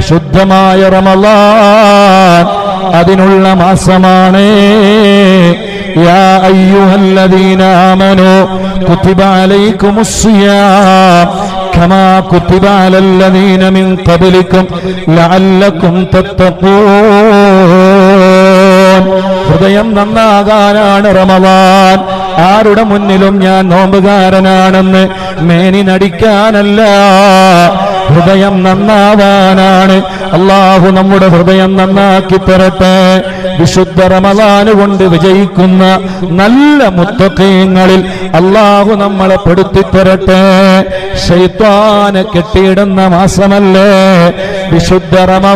വിശുദ്ധമായ റമളാൻ അതിനുള്ള മാസമാണ് يا أيها الذين آمنوا كتب عليكم الصيام كما كتب على الذين من قبلكم لعلكم تتقون ഹൃദയം നന്നാകാനാണ് റമവാൻ ആരുടെ മുന്നിലും ഞാൻ നോമ്പുകാരനാണെന്ന് മേനി നടിക്കാനല്ല ഹൃദയം നന്നാവാനാണ് അള്ളാഹു നമ്മുടെ ഹൃദയം നന്നാക്കി തരട്ടെ വിശുദ്ധ റമദാന് കൊണ്ട് വിജയിക്കുന്ന നല്ല മുത്തക്കയങ്ങളിൽ അള്ളാഹു നമ്മളെ പെടുത്തി തരട്ടെ ശൈത്വാന് കെട്ടിയിടുന്ന മാസമല്ലേ വിശുദ്ധ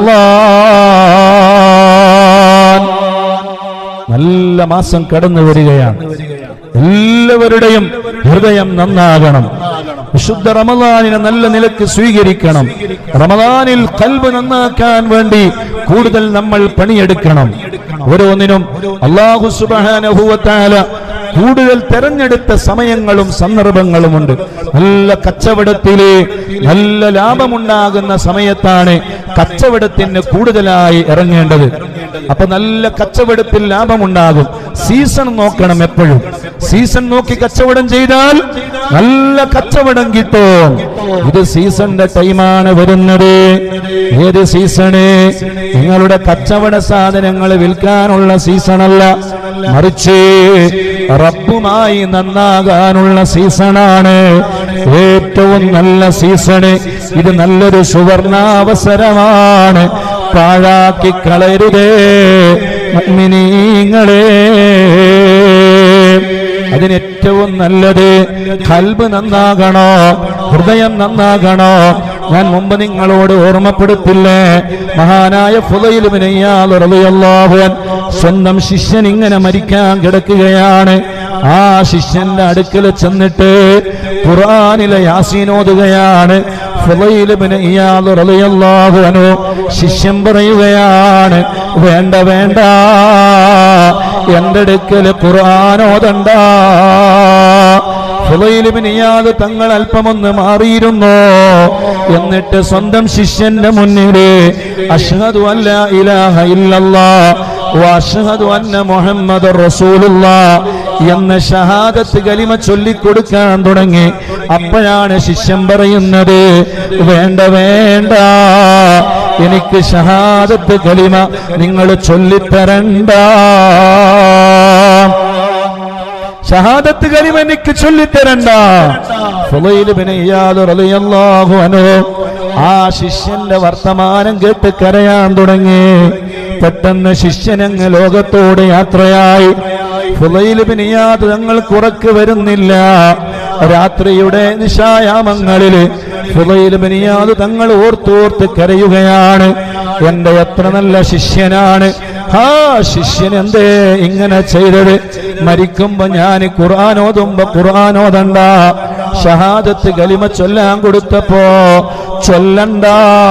റമദാൻ നല്ല മാസം കടന്നു വരികയാണ് എല്ലാവരുടെയും ഹൃദയം നന്നാകണം വിശുദ്ധ റമദാനിനെ നല്ല നിലക്ക് സ്വീകരിക്കണം റമദാനിൽ കൽബ് നന്നാക്കാൻ വേണ്ടി കൂടുതൽ നമ്മൾ പണിയെടുക്കണം ഓരോന്നിനും അള്ളാഹു സുബാനഹുവത്താല കൂടുതൽ തെരഞ്ഞെടുത്ത സമയങ്ങളും സന്ദർഭങ്ങളുമുണ്ട് നല്ല കച്ചവടത്തില് നല്ല ലാഭമുണ്ടാകുന്ന സമയത്താണ് കച്ചവടത്തിന് കൂടുതലായി ഇറങ്ങേണ്ടത് അപ്പൊ നല്ല കച്ചവടത്തിൽ ലാഭമുണ്ടാകും സീസൺ നോക്കണം എപ്പോഴും സീസൺ നോക്കി കച്ചവടം ചെയ്താൽ നല്ല കച്ചവടം കിട്ടും ഇത് സീസണിന്റെ ടൈമാണ് വരുന്നത് ഏത് സീസണ് നിങ്ങളുടെ കച്ചവട സാധനങ്ങൾ വിൽക്കാനുള്ള സീസണല്ല മറിച്ച് റബ്ബുമായി നന്നാകാനുള്ള സീസണാണ് ഏറ്റവും നല്ല സീസണ് ഇത് നല്ലൊരു സുവർണാവസരമാണ് പാഴാക്കി കളയരുതേ മുഅ്മിനീങ്ങളെ അതിന് ഏറ്റവും നല്ലത് കൽബ് നന്നാകണോ ഹൃദയം നന്നാകണോ ഞാൻ മുമ്പ് നിങ്ങളോട് ഓർമ്മപ്പെടുത്തില്ലേ മഹാനായ ഫുലയിലുമിനയ്യാഹുൻ സ്വന്തം ശിഷ്യൻ ഇങ്ങനെ മരിക്കാൻ കിടക്കുകയാണ് ആ ശിഷ്യന്റെ അടുക്കൽ ചെന്നിട്ട് ഖുർആനിലെ യാസീനോതുകയാണ് ഫുലയിലുമിനയ്യാഹുറലിയല്ലാഹുനു ശിഷ്യൻ പറയുകയാണ് വേണ്ട വേണ്ട എന്റെ അടുക്കൽ ഖുർആാനോദണ്ട ഫുലയിലുമിനിയാത് തങ്ങൾ അല്പമൊന്ന് മാറിയിരുന്നു എന്നിട്ട് സ്വന്തം ശിഷ്യന്റെ മുന്നില് അഷ്ഹദു അല്ല ഇലാഹ ഇല്ലല്ലാ വഅഷ്ഹദു അന്ന മുഹമ്മദ് റസൂലുള്ള എന്ന ഷഹാദത്ത് കലിമ ചൊല്ലിക്കൊടുക്കാൻ തുടങ്ങി അപ്പോഴാണ് ശിഷ്യൻ പറയുന്നത് വേണ്ട വേണ്ട എനിക്ക് ഷഹാദത്ത് കലിമ നിങ്ങൾ ചൊല്ലിത്തരണ്ട ഷഹാദത്ത് കലിമ എനിക്ക് ചൊല്ലിത്തരണ്ട ഫുളൈല് ബിൻ ഇയാദ് റളിയല്ലാഹു അൻഹു ആ ശിഷ്യന്റെ വർത്തമാനം കേട്ട് കരയാൻ തുടങ്ങി പെട്ടെന്ന് ശിഷ്യനങ്ങ് ലോകത്തോട് യാത്രയായി ഫുളൈല് ബിൻ ഇയാദ് തങ്ങൾക്ക് ഉറക്ക് വരുന്നില്ല രാത്രിയുടെ നിശായാമങ്ങളില് ഫുളൈല് ബിൻ ഇയാദ് തങ്ങൾ ഓർത്തോർത്ത് കരയുകയാണ് എന്റെ എത്ര നല്ല ശിഷ്യനാണ് ആ ശിഷ്യൻ എന്തേ ഇങ്ങനെ ചെയ്തത് മരിക്കുമ്പോ ഞാൻ ഖുർആൻ ഓതുമ്പോ ഖുർആൻ ഓതണ്ട ഷഹാദത്ത് കലിമ ചൊല്ലാൻ കൊടുത്തപ്പോ ചൊല്ലണ്ട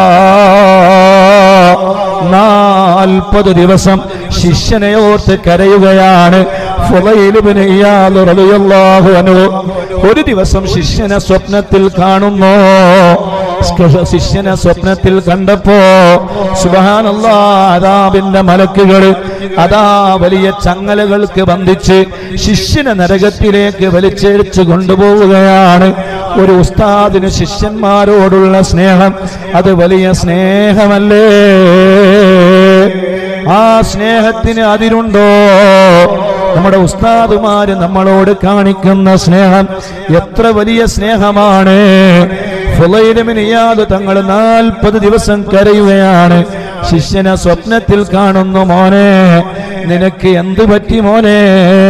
നാൽപ്പത് ദിവസം ശിഷ്യനെ ഓർത്ത് കരയുകയാണ് ഫുളൈലുബ്നു ഇയാദ് റളിയല്ലാഹു അൻഹു ഒരു ദിവസം ശിഷ്യനെ സ്വപ്നത്തിൽ കാണുന്നു ശിഷ്യനെ സ്വപ്നത്തിൽ കണ്ടപ്പോ സുബഹാനല്ലാ അതാബിന്റെ മലക്കുകൾ അതാ വലിയ ചങ്ങലകൾക്ക് ബന്ധിച്ച് ശിഷ്യനെ നരകത്തിലേക്ക് വലിച്ചെഴിച്ചു കൊണ്ടുപോവുകയാണ് ഒരു ഉസ്താദിന് ശിഷ്യന്മാരോടുള്ള സ്നേഹം അത് വലിയ സ്നേഹമല്ലേ ആ സ്നേഹത്തിന് അതിരുണ്ടോ നമ്മുടെ ഉസ്താദുമാര് നമ്മളോട് കാണിക്കുന്ന സ്നേഹം എത്ര വലിയ സ്നേഹമാണ് ഫുലൈലമിനിയാത് തങ്ങൾ നാൽപ്പത് ദിവസം കരയുകയാണ് ശിഷ്യനെ സ്വപ്നത്തിൽ കാണുന്നു മോനെ നിനക്ക് എന്തു പറ്റി മോനെ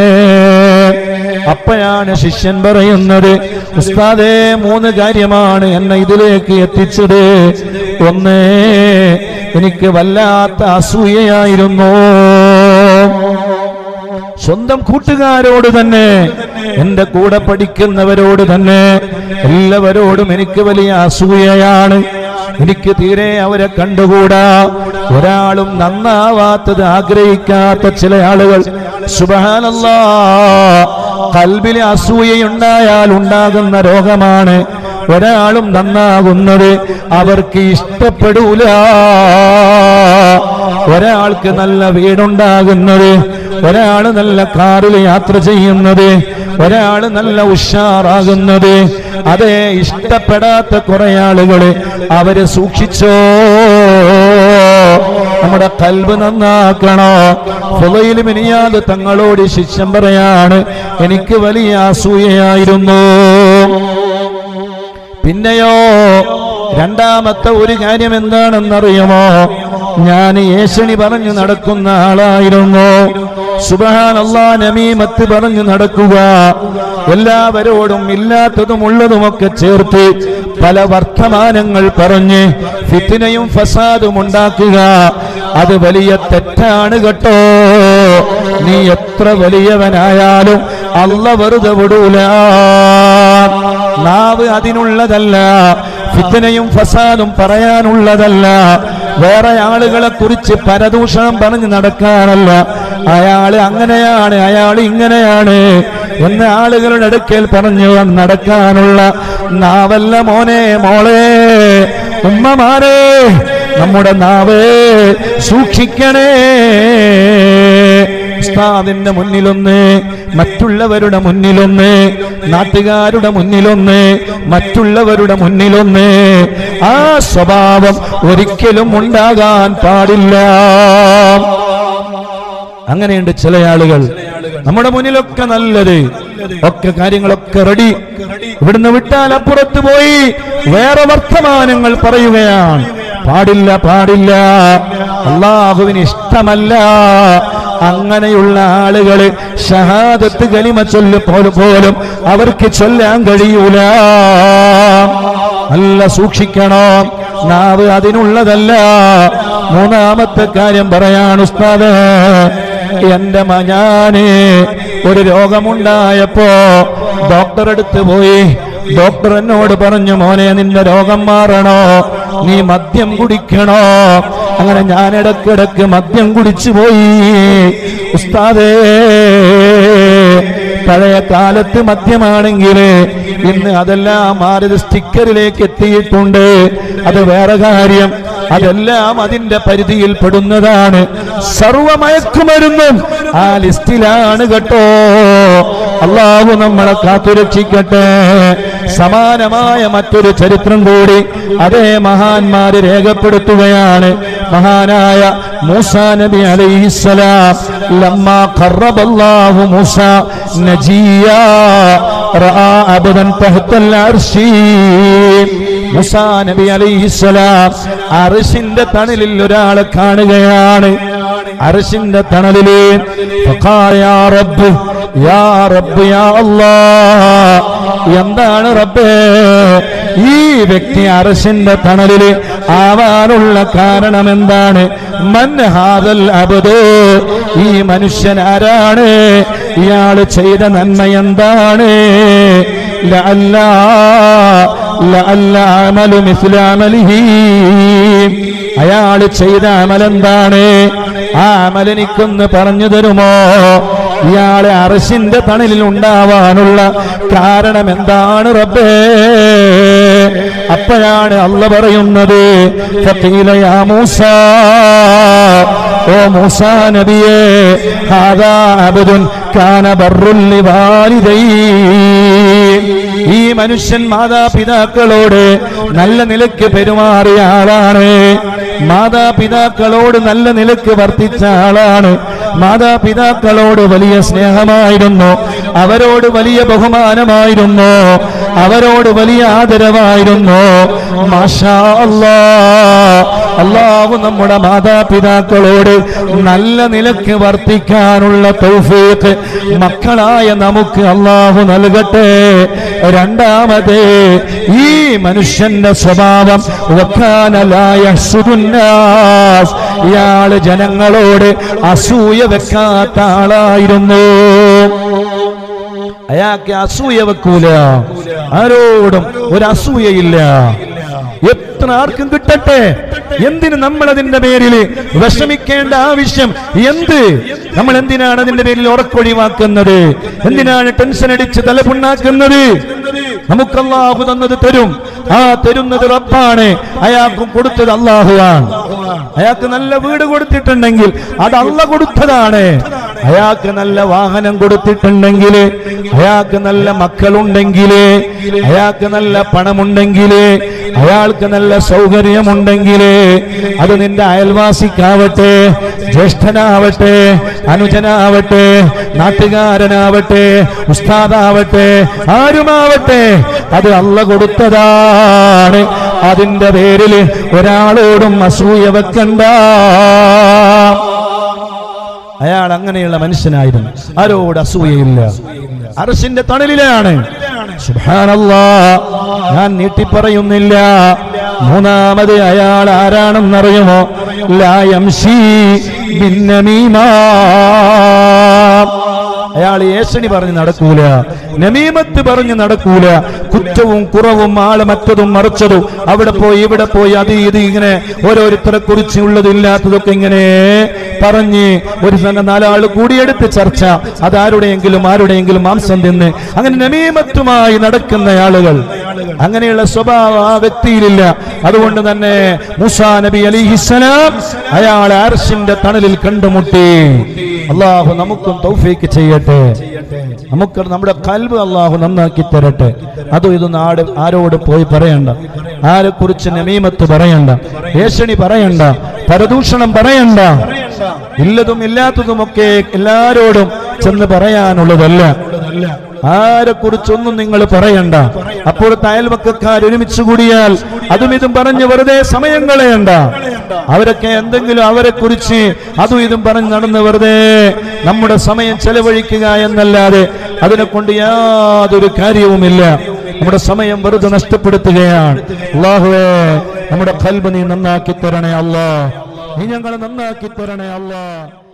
അപ്പോഴാണ് ശിഷ്യൻ പറയുന്നത് ഉസ്താദേ മൂന്ന് കാര്യമാണ് എന്നെ ഇതിലേക്ക് എത്തിച്ചത് ഒന്ന് എനിക്ക് വല്ലാത്ത അസൂയയായിരുന്നു സ്വന്തം കൂട്ടുകാരോട് തന്നെ എന്റെ കൂടെ പഠിക്കുന്നവരോട് തന്നെ എല്ലാവരോടും എനിക്ക് വലിയ അസൂയയാണ് എനിക്ക് തീരെ അവരെ കണ്ടുകൂടാ ഒരാളും നന്നാവാത്തത് ആഗ്രഹിക്കാത്ത ചില ആളുകൾ സുബഹാനല്ലാ കൽബിലെ അസൂയയുണ്ടായാൽ ഉണ്ടാകുന്ന രോഗമാണ് ഒരാളും നന്നാകുന്നത് അവർക്ക് ഇഷ്ടപ്പെടൂല ഒരാൾക്ക് നല്ല വീടുണ്ടാകുന്നത് ഒരാള് നല്ല കാറിൽ യാത്ര ചെയ്യുന്നത് ഒരാള് നല്ല ഉഷാറാകുന്നത് അതെ ഇഷ്ടപ്പെടാത്ത കുറെ ആളുകള് അവര് സൂക്ഷിച്ചോ നമ്മുടെ കൽബ് നന്നാക്കണോ ഫുലയിൽ മിനിയാത് തങ്ങളോട് ശിഷ്യം പറയാണ് എനിക്ക് വലിയ അസൂയയായിരുന്നു പിന്നെയോ രണ്ടാമത്തെ ഒരു കാര്യം എന്താണെന്നറിയുമോ ഞാൻ ഏഷണി പറഞ്ഞു നടക്കുന്ന ആളായിരുന്നു സുബഹാൻ അള്ളാ നമീമത്ത് പറഞ്ഞു നടക്കുക എല്ലാവരോടും ഇല്ലാത്തതും ഉള്ളതുമൊക്കെ ചേർത്ത് പല വർത്തമാനങ്ങൾ പറഞ്ഞ് ഫിത്തിനയും ഫസാദും ഉണ്ടാക്കുക അത് വലിയ തെറ്റാണ് കേട്ടോ നീ എത്ര വലിയവനായാലും അല്ല വെറുതെ വിടൂല നാവ് അതിനുള്ളതല്ല ഫിത്തനയും ഫസാദും പറയാനുള്ളതല്ല വേറെ ആളുകളെ കുറിച്ച് പരദൂഷണം പറഞ്ഞ് നടക്കാനല്ല അയാള് അങ്ങനെയാണ് അയാൾ ഇങ്ങനെയാണ് എന്ന ആളുകളുടെ അടുക്കൽ പറഞ്ഞു നടക്കാനുള്ള നാവല്ല മോനെ മോളെ ഉമ്മമാരെ നമ്മുടെ നാവ് സൂക്ഷിക്കണേ ഉസ്താദിന്റെ മുന്നിലൊന്ന് മറ്റുള്ളവരുടെ മുന്നിലൊന്ന് നാട്ടുകാരുടെ മുന്നിലൊന്ന് മറ്റുള്ളവരുടെ മുന്നിലൊന്ന് ആ സ്വഭാവം ഒരിക്കലും ഉണ്ടാകാൻ പാടില്ല അങ്ങനെയുണ്ട് ചില ആളുകൾ നമ്മുടെ മുന്നിലൊക്കെ നല്ലത് ഒക്കെ കാര്യങ്ങളൊക്കെ റെഡി ഇവിടുന്ന് വിട്ടാൽ അപ്പുറത്ത് പോയി വേറെ വർത്തമാനങ്ങൾ പറയുകയാണ് പാടില്ല പാടില്ല അള്ളാഹുവിന് ഇഷ്ടമല്ല അങ്ങനെയുള്ള ആളുകള് ഷഹാദത്ത് കലിമ ചൊല്ല് പോലും പോലും അവർക്ക് ചൊല്ലാൻ കഴിയൂല നല്ല സൂക്ഷിക്കണം നാവ് അതിനുള്ളതല്ല മൂന്നാമത്തെ കാര്യം പറയാണ് ഉസ്താദ് എന്റെ മഞ്ഞാന് ഒരു രോഗമുണ്ടായപ്പോ ഡോക്ടർ അടുത്ത് പോയി ഡോക്ടർ എന്നോട് പറഞ്ഞു മോനെ നിന്റെ രോഗം മാറണോ നീ മദ്യം കുടിക്കണോ അങ്ങനെ ഞാൻ ഇടക്കിടക്ക് മദ്യം കുടിച്ചു പോയി ഉസ്താദേ പഴയ കാലത്ത് മദ്യമാണെങ്കിൽ ഇന്ന് അതെല്ലാം മാറിയത് സ്റ്റിക്കറിലേക്ക് എത്തിയിട്ടുണ്ട് അത് വേറെ കാര്യം അതെല്ലാം അതിന്റെ പരിധിയിൽ പെടുന്നതാണ് സർവമയക്കുമരുന്നും ആ ലിസ്റ്റിലാണ് കേട്ടോ അള്ളാഹു നമ്മളെ കാത്തുരക്ഷിക്കട്ടെ സമാനമായ മറ്റൊരു ചരിത്രം കൂടി അതേ മഹാന്മാര് രേഖപ്പെടുത്തുകയാണ് മഹാനായ മൂസ നബി അലൈഹിസ്സലാം ലമ്മ ഖറബല്ലാഹു മൂസ നജിയ റആ അബ്ദൻ തഹ്തൽ അർശി മൂസാ നബി അലൈഹിസ്സലാം അർശിന്റെ തണലിൽ ഒരാളെ കാണുകയാണ് അർശിന്റെ തണലില് ഫഖാല യാ റബ്ബ് യാ റബ്ബ് യാ അല്ലാഹ് എന്താണ് റബ്ബേ ഈ വ്യക്തി അർശിന്റെ തണലില് ആവാനുള്ള കാരണം എന്താണ് മൻ ഹാദൽ അബദ് ഈ മനുഷ്യൻ ആരാണ് ഇയാള് ചെയ്ത നന്മ എന്താണ് ലഅല്ല ലഅല്ല അമലു മിസ്ല അമലിഹി അയാള് ചെയ്ത അമലെന്താണ് ആ അമലെനിക്കൊന്ന് പറഞ്ഞു തരുമോ ഇയാളെ അറശിന്റെ തണലിൽ ഉണ്ടാവാനുള്ള കാരണം എന്താണ് റബ്ബേ അപ്പോഴാണ് അല്ല പറയുന്നത് ഫഖീല യാ മൂസ ഓ മൂസ നബിയേ ഹാദാ അബ്ദുൻ കാന ബർറുൽ ലിവാലിദൈ ഈ മനുഷ്യൻ മാതാപിതാക്കളോട് നല്ല നിലയ്ക്ക് പെരുമാറിയ ആളാണ് മാതാപിതാക്കളോട് നല്ല നിലയ്ക്ക് വർത്തിച്ച ആളാണ് മാതാപിതാക്കളോട് വലിയ സ്നേഹമായിരുന്നു അവരോട് വലിയ ബഹുമാനമായിരുന്നു അവരോട് വലിയ ആദരവായിരുന്നു മാഷാ അല്ലാ അള്ളാഹു നമ്മുടെ മാതാപിതാക്കളോട് നല്ല നിലക്ക് വർത്തിക്കാനുള്ള തൗഫീഖ് മക്കളായ നമുക്ക് അള്ളാഹു നൽകട്ടെ രണ്ടാമത് ഈ മനുഷ്യന്റെ സ്വഭാവം വക്കാനലായ സുദുന്നാസ് ഇയാള് ജനങ്ങളോട് അസൂയ വെക്കാത്ത ആളായിരുന്നു അയാൾക്ക് അസൂയ വെക്കൂല ആരോടും ഒരു അസൂയയില്ല എത്ര ആർക്കും കിട്ടട്ടെ എന്തിന് നമ്മൾ അതിന്റെ പേരിൽ വിഷമിക്കേണ്ട ആവശ്യം എന്ത് നമ്മൾ എന്തിനാണ് അതിന്റെ പേരിൽ ഉറക്കൊഴിവാക്കുന്നത് എന്തിനാണ് ടെൻഷൻ അടിച്ച് തലപുണ്ണാക്കുന്നത് നമുക്ക് അള്ളാഹു തന്നത് തരും ആ തരുന്നത് റബ്ബാണ് അയാൾക്ക് കൊടുത്തത് അള്ളാഹുവാണ് അയാൾക്ക് നല്ല വീട് കൊടുത്തിട്ടുണ്ടെങ്കിൽ അത് അള്ള കൊടുത്തതാണ് അയാൾക്ക് നല്ല വാഹനം കൊടുത്തിട്ടുണ്ടെങ്കിൽ അയാൾക്ക് നല്ല മക്കളുണ്ടെങ്കിൽ അയാൾക്ക് നല്ല പണമുണ്ടെങ്കിൽ അയാൾക്ക് നല്ല സൗകര്യമുണ്ടെങ്കിൽ അത് നിന്റെ അയൽവാസിക്കാവട്ടെ ജ്യേഷ്ഠനാവട്ടെ അനുജനാവട്ടെ നാട്ടുകാരനാവട്ടെ ഉസ്താദാവട്ടെ ആരുമാവട്ടെ അത് അല്ല കൊടുത്തതാണ് അതിന്റെ പേരിൽ ഒരാളോടും അസൂയ വെക്കണ്ട അയാൾ അങ്ങനെയുള്ള മനുഷ്യനായിരുന്നു ആരോട് അസൂയയില്ല അറസിന്റെ തണലിലാണ് സുബ്ഹാനല്ലാ ഞാൻ നീട്ടിപ്പറയുന്നില്ല മൂന്നാമത് അയാൾ ആരാണെന്നറിയുമോ ലായംശി ഭിന്നമീമാ അയാൾ ഏഷണി പറഞ്ഞ് നടക്കൂല നമീമത്ത് പറഞ്ഞ് നടക്കൂല കുറ്റവും കുറവും ആള് മറ്റതും മറിച്ചതും അവിടെ പോയി ഇവിടെ പോയി അത് ഇത് ഇങ്ങനെ ഓരോരുത്തരെ കുറിച്ച് ഉള്ളതില്ലാത്തതൊക്കെ ഇങ്ങനെ പറഞ്ഞ് ഒരു സംഘം നാലാൾ കൂടിയെടുത്ത് ചർച്ച അതാരുടെയെങ്കിലും ആരുടെയെങ്കിലും മാംസം തിന്ന് അങ്ങനെ നമീമത്തുമായി നടക്കുന്ന ആളുകൾ അങ്ങനെയുള്ള സ്വഭാവം ആ വ്യക്തിയിലില്ല അതുകൊണ്ട് തന്നെ മുസാ നബി അലിഹിസലാം അയാൾ അർഷിന്റെ തണലിൽ കണ്ടുമുട്ടി അള്ളാഹു നമുക്കും തൗഫീക്ക് ചെയ്യട്ടെ നമുക്ക് നമ്മുടെ കൽബ് അള്ളാഹു നന്നാക്കി തരട്ടെ അതും ഇത് നാട് ആരോട് പോയി പറയണ്ട ആരെ കുറിച്ച് നമീമത്ത് പറയണ്ട ഏഷണി പറയണ്ട പരദൂഷണം പറയണ്ട ഇല്ലതും ഇല്ലാത്തതുമൊക്കെ എല്ലാരോടും ചെന്ന് പറയാനുള്ളതല്ല ആരെ കുറിച്ചൊന്നും നിങ്ങൾ പറയണ്ട അപ്പോഴത്തെ അയൽവക്കക്കാർ ഒരുമിച്ച് കൂടിയാൽ അതും ഇതും പറഞ്ഞ് വെറുതെ സമയം കളയണ്ട അവരൊക്കെ എന്തെങ്കിലും അവരെ കുറിച്ച് അതും ഇതും പറഞ്ഞ് നടന്ന് വെറുതെ നമ്മുടെ സമയം ചെലവഴിക്കുക എന്നല്ലാതെ അതിനെ കൊണ്ട് യാതൊരു കാര്യവുമില്ല നമ്മുടെ സമയം വെറുതെ നഷ്ടപ്പെടുത്തുകയാണ് അള്ളാഹുവേ നമ്മുടെ കൽബ് നീ നന്നാക്കി തരണേ അല്ലാ നീ ഞങ്ങളെ നന്നാക്കി തരണേ അല്ലാ